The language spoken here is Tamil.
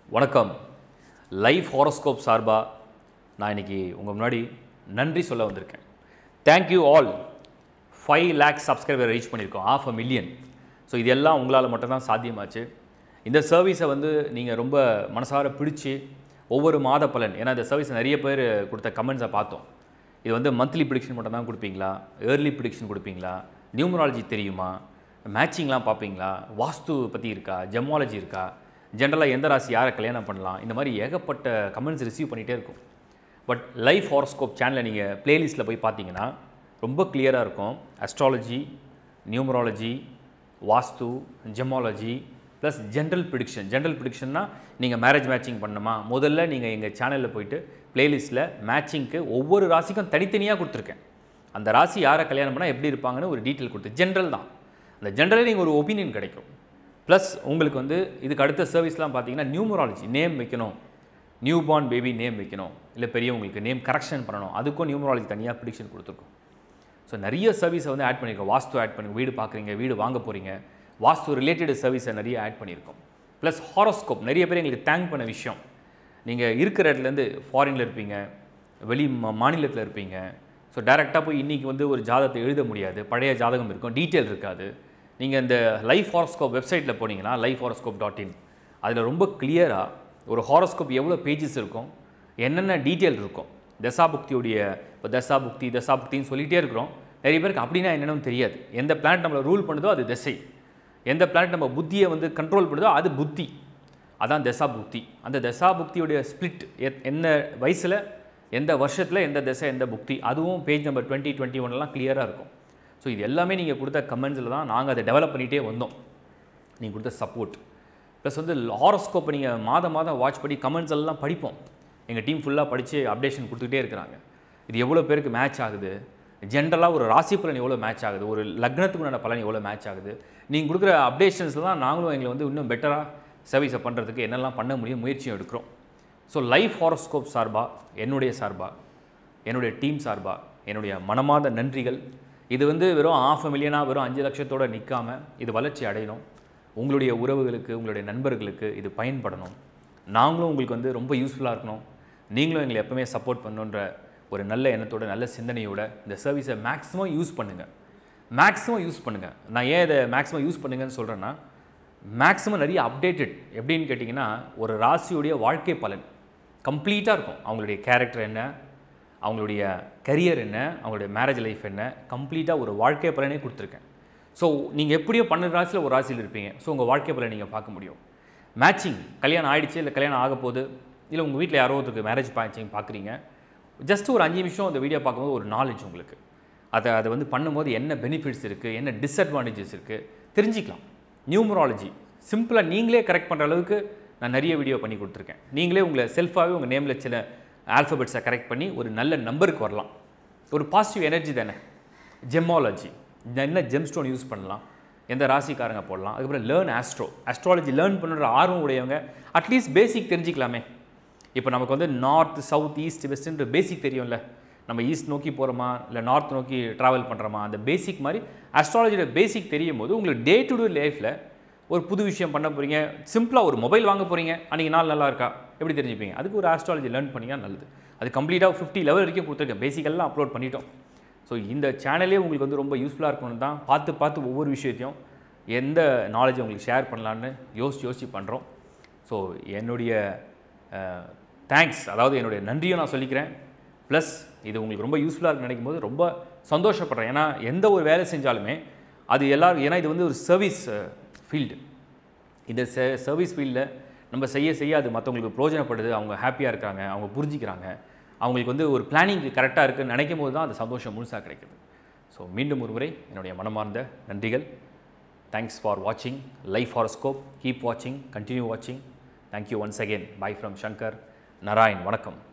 வணக்கம் லைஃப் ஹாரோஸ்கோப் சார்பாக நான் இன்னைக்கு உங்கள் முன்னாடி நன்றி சொல்ல வந்திருக்கேன் thank you all five lakhs subscriber reach பண்ணியிருக்கோம் ஆஃப் அ மில்லியன் ஸோ இது எல்லாம் உங்களால் மட்டும்தான் சாத்தியமாச்சு இந்த சர்வீஸை வந்து நீங்கள் ரொம்ப மனசார பிடிச்சி ஒவ்வொரு மாத பலன் ஏன்னா இந்த சர்வீஸ் நிறைய பேர் கொடுத்த கமெண்ட்ஸை பார்த்தோம் இது வந்து மந்த்லி ப்ரிடிக்ஷன் மட்டும் தான் கொடுப்பீங்களா ஏர்லி ப்ரிடிக்ஷன் கொடுப்பீங்களா நியூமராலஜி தெரியுமா மேட்சிங்லாம் பார்ப்பீங்களா வாஸ்து பற்றி இருக்கா ஜெமாலஜி இருக்கா ஜென்ரலாக எந்த ராசி யாரை கல்யாணம் பண்ணலாம் இந்த மாதிரி ஏகப்பட்ட கமெண்ட்ஸ் ரிசீவ் பண்ணிகிட்டே இருக்கும் பட் லைஃப் ஹாரோஸ்கோப் சேனலை நீங்கள் பிளேலிஸ்ட்டில் போய் பார்த்தீங்கன்னா ரொம்ப கிளியராக இருக்கும் astrology numerology vastu gemology plus general prediction general ப்ரிடிக்ஷன்னா நீங்கள் மேரேஜ் மேட்சிங் பண்ணணுமா முதல்ல நீங்கள் எங்கள் சேனலில் போயிட்டு பிளேலிஸ்ட்டில் மேட்சிங்க்கு ஒவ்வொரு ராசிக்கும் தனித்தனியாக கொடுத்துருக்கேன் அந்த ராசி யாரை கல்யாணம் பண்ணால் எப்படி இருப்பாங்கன்னு ஒரு டீட்டெயில் கொடுத்து ஜென்ரல் தான் அந்த ஜென்ரலே நீங்கள் ஒரு ஒப்பீனியன் கிடைக்கும் ப்ளஸ் உங்களுக்கு வந்து இதுக்கு அடுத்த சர்வீஸ்லாம் பார்த்தீங்கன்னா நியூமராலஜி நேம் வைக்கணும் நியூ பார்ன் பேபி நேம் வைக்கணும் இல்லை பெரியவங்களுக்கு நேம் கரெக்ஷன் பண்ணணும் அதுக்கும் நியூமராலஜி தனியாக ப்ரிடிக்ஷன் கொடுத்துருக்கோம் ஸோ நிறைய சர்வீஸை வந்து ஆட் பண்ணியிருக்கோம் வாஸ்து ஆட் பண்ணி வீடு பார்க்குறீங்க வீடு வாங்க போகிறீங்க வாஸ்து ரிலேட்டட் சர்வீஸை நிறைய ஆட் பண்ணியிருக்கோம் ப்ளஸ் ஹாரோஸ்கோப் நிறைய பேர் எங்களுக்கு தேங்க் பண்ண விஷயம் நீங்கள் இருக்கிற இடத்துலேருந்து ஃபாரினில் இருப்பீங்க வெளி மா- மாநிலத்தில் இருப்பீங்க ஸோ டைரெக்டாக போய் இன்றைக்கி வந்து ஒரு ஜாதகத்தை எழுத முடியாது பழைய ஜாதகம் இருக்கும் டீட்டெயில் இருக்காது நீங்கள் இந்த லைஃப் ஹாரோஸ்கோப் வெப்சைட்டில் போனீங்கன்னா லைஃப் ஹாரோஸ்கோப் டாட் இன் அதில் ரொம்ப கிளியராக ஒரு ஹாரோஸ்கோப் எவ்வளோ பேஜஸ் இருக்கும் என்னென்ன டீட்டெயில் இருக்கும் தசாபுக்தியுடைய இப்போ தசாபுக்தி தசாபுக்தின்னு சொல்லிகிட்டே இருக்கிறோம் நிறைய பேருக்கு அப்படின்னா என்னென்னு தெரியாது எந்த பிளானட் நம்மளை ரூல் பண்ணுதோ அது திசை எந்த பிளானட் நம்ம புத்தியை வந்து கண்ட்ரோல் பண்ணுதோ அது புத்தி அதான் தசா புக்தி அந்த தசா புக்தியுடைய ஸ்பிளிட் என்ன வயசில் எந்த வருஷத்தில் எந்த தசை எந்த புக்தி அதுவும் பேஜ் நம்பர் டுவெண்ட்டி டுவெண்ட்டி ஒன்லாம் கிளியராக இருக்கும் ஸோ இது எல்லாமே நீங்கள் கொடுத்த கமெண்ட்ஸில் தான் நாங்கள் அதை டெவலப் பண்ணிகிட்டே வந்தோம் நீங்கள் கொடுத்த சப்போர்ட் ப்ளஸ் வந்து ஹாரோஸ்கோப்பை நீங்கள் மாதம் மாதம் வாட்ச் பண்ணி கமெண்ட்ஸ் எல்லாம் படிப்போம் எங்கள் டீம் ஃபுல்லாக படித்து அப்டேஷன் கொடுத்துக்கிட்டே இருக்கிறாங்க இது எவ்வளோ பேருக்கு மேட்ச் ஆகுது ஜென்ரலாக ஒரு ராசி பலன் எவ்வளோ மேட்ச் ஆகுது ஒரு லக்னத்துக்கு உண்டான பலன் எவ்வளோ மேட்ச் ஆகுது நீங்கள் கொடுக்குற அப்டேஷன்ஸில் தான் நாங்களும் எங்களை வந்து இன்னும் பெட்டராக சர்வீஸை பண்ணுறதுக்கு என்னெல்லாம் பண்ண முடியும் முயற்சியும் எடுக்கிறோம் ஸோ லைஃப் ஹாரோஸ்கோப் சார்பாக என்னுடைய சார்பாக என்னுடைய டீம் சார்பாக என்னுடைய மனமார்ந்த நன்றிகள் இது வந்து வெறும் ஆஃப் மில்லியனாக வெறும் அஞ்சு லட்சத்தோடு நிற்காம இது வளர்ச்சி அடையணும் உங்களுடைய உறவுகளுக்கு உங்களுடைய நண்பர்களுக்கு இது பயன்படணும் நாங்களும் உங்களுக்கு வந்து ரொம்ப யூஸ்ஃபுல்லாக இருக்கணும் நீங்களும் எங்களை எப்பவுமே சப்போர்ட் பண்ணணுன்ற ஒரு நல்ல எண்ணத்தோட நல்ல சிந்தனையோட இந்த சர்வீஸை மேக்ஸிமம் யூஸ் பண்ணுங்கள் மேக்ஸிமம் யூஸ் பண்ணுங்கள் நான் ஏன் இதை மேக்ஸிமம் யூஸ் பண்ணுங்கன்னு சொல்கிறேன்னா மேக்ஸிமம் நிறைய அப்டேட்டட் எப்படின்னு கேட்டிங்கன்னா ஒரு ராசியுடைய வாழ்க்கை பலன் கம்ப்ளீட்டாக இருக்கும் அவங்களுடைய கேரக்டர் என்ன அவங்களுடைய கரியர் என்ன அவங்களுடைய மேரேஜ் லைஃப் என்ன கம்ப்ளீட்டாக ஒரு வாழ்க்கை பலனே கொடுத்துருக்கேன் ஸோ நீங்கள் எப்படியோ பன்னெண்டு ராசியில் ஒரு ராசியில் இருப்பீங்க ஸோ உங்கள் வாழ்க்கை பலனை நீங்கள் பார்க்க முடியும் மேட்சிங் கல்யாணம் ஆயிடுச்சு இல்லை கல்யாணம் ஆக போகுது இல்லை உங்கள் வீட்டில் யாரோ ஒருத்தருக்கு மேரேஜ் மேட்சிங் பார்க்குறீங்க ஜஸ்ட் ஒரு அஞ்சு நிமிஷம் அந்த வீடியோ பார்க்கும்போது ஒரு நாலேஜ் உங்களுக்கு அதை அதை வந்து பண்ணும்போது என்ன பெனிஃபிட்ஸ் இருக்குது என்ன டிஸ்அட்வான்டேஜஸ் இருக்குது தெரிஞ்சிக்கலாம் நியூமராலஜி சிம்பிளாக நீங்களே கரெக்ட் பண்ணுற அளவுக்கு நான் நிறைய வீடியோ பண்ணி கொடுத்துருக்கேன் நீங்களே உங்களை செல்ஃபாகவே உங்கள் நேமில் சில ஆல்ஃபபெட்ஸை கரெக்ட் பண்ணி ஒரு நல்ல நம்பருக்கு வரலாம் ஒரு பாசிட்டிவ் எனர்ஜி தானே ஜெமாலஜி என்ன ஜெம் ஸ்டோன் யூஸ் பண்ணலாம் எந்த ராசிக்காரங்க போடலாம் அதுக்கப்புறம் லேர்ன் ஆஸ்ட்ரோ அஸ்ட்ராலஜி லேர்ன் பண்ணுற ஆர்வம் உடையவங்க அட்லீஸ்ட் பேசிக் தெரிஞ்சிக்கலாமே இப்போ நமக்கு வந்து நார்த் சவுத் ஈஸ்ட் வெஸ்ட்ன்ற பேசிக் தெரியும்ல நம்ம ஈஸ்ட் நோக்கி போகிறோமா இல்லை நார்த் நோக்கி ட்ராவல் பண்ணுறோமா அந்த பேசிக் மாதிரி அஸ்ட்ராலஜியோட பேசிக் தெரியும் போது உங்களுக்கு டே டு டே லைஃப்பில் ஒரு புது விஷயம் பண்ண போகிறீங்க சிம்பிளாக ஒரு மொபைல் வாங்க போகிறீங்க அன்றைக்கி நாள் நல்லா இருக்கா எப்படி தெரிஞ்சுப்பீங்க அதுக்கு ஒரு ஆஸ்ட்ராலஜி லேர்ன் பண்ணிங்கன்னா நல்லது அது கம்ப்ளீட்டாக ஃபிஃப்டி லெவல் வரைக்கும் கொடுத்துருக்கேன் பேசிக்கெல்லாம் அப்லோட் பண்ணிட்டோம் ஸோ இந்த சேனலே உங்களுக்கு வந்து ரொம்ப யூஸ்ஃபுல்லாக இருக்கணும் தான் பார்த்து பார்த்து ஒவ்வொரு விஷயத்தையும் எந்த நாலேஜை உங்களுக்கு ஷேர் பண்ணலான்னு யோசிச்சு யோசிச்சு பண்ணுறோம் ஸோ என்னுடைய தேங்க்ஸ் அதாவது என்னுடைய நன்றியும் நான் சொல்லிக்கிறேன் ப்ளஸ் இது உங்களுக்கு ரொம்ப யூஸ்ஃபுல்லாக இருக்குன்னு நினைக்கும் போது ரொம்ப சந்தோஷப்படுறேன் ஏன்னா எந்த ஒரு வேலை செஞ்சாலுமே அது எல்லாரும் ஏன்னா இது வந்து ஒரு சர்வீஸ் ஃபீல்டு இந்த ச சர்வீஸ் ஃபீல்டில் நம்ம செய்ய செய்ய அது மற்றவங்களுக்கு பிரயோஜனப்படுது அவங்க ஹாப்பியாக இருக்காங்க அவங்க புரிஞ்சிக்கிறாங்க அவங்களுக்கு வந்து ஒரு பிளானிங் கரெக்டாக இருக்குன்னு நினைக்கும் போது தான் அந்த சந்தோஷம் முழுசாக கிடைக்குது ஸோ மீண்டும் ஒரு முறை என்னுடைய மனமார்ந்த நன்றிகள் தேங்க்ஸ் ஃபார் வாட்சிங் லைஃப் ஹாரோஸ்கோப் கீப் வாட்சிங் கண்டினியூ வாட்சிங் thank you once again by from Shankar Narayan வணக்கம்